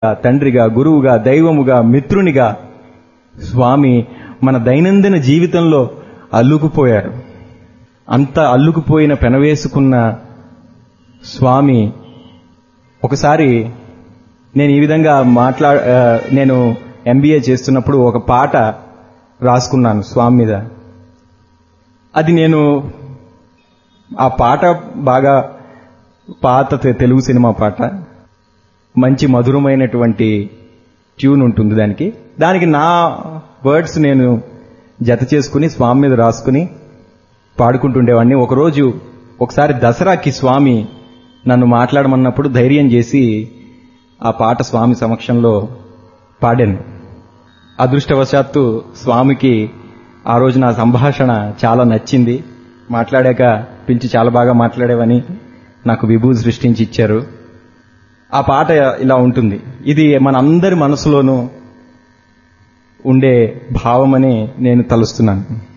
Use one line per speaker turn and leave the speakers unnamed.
తండ్రిగా గురువుగా దైవముగా మిత్రునిగా స్వామి మన దైనందిన జీవితంలో అల్లుకుపోయారు అంత అల్లుకుపోయిన పెనవేసుకున్న స్వామి ఒకసారి నేను ఈ విధంగా మాట్లా ఆ, నేను ఎంబీఏ చేస్తున్నప్పుడు ఒక పాట రాసుకున్నాను స్వామి మీద అది నేను ఆ పాట బాగా పాత తె- తెలుగు సినిమా పాట మంచి మధురమైనటువంటి ట్యూన్ ఉంటుంది దానికి దానికి నా వర్డ్స్ నేను జత చేసుకుని స్వామి మీద రాసుకుని పాడుకుంటుండేవాడిని ఒకరోజు ఒకసారి దసరాకి స్వామి నన్ను మాట్లాడమన్నప్పుడు ధైర్యం చేసి ఆ పాట స్వామి సమక్షంలో పాడాను అదృష్టవశాత్తు స్వామికి ఆ రోజు నా సంభాషణ చాలా నచ్చింది మాట్లాడాక పిలిచి చాలా బాగా మాట్లాడేవని నాకు విభూతి సృష్టించి ఇచ్చారు ఆ పాట ఇలా ఉంటుంది ఇది మనందరి మనసులోనూ ఉండే భావమని నేను తలుస్తున్నాను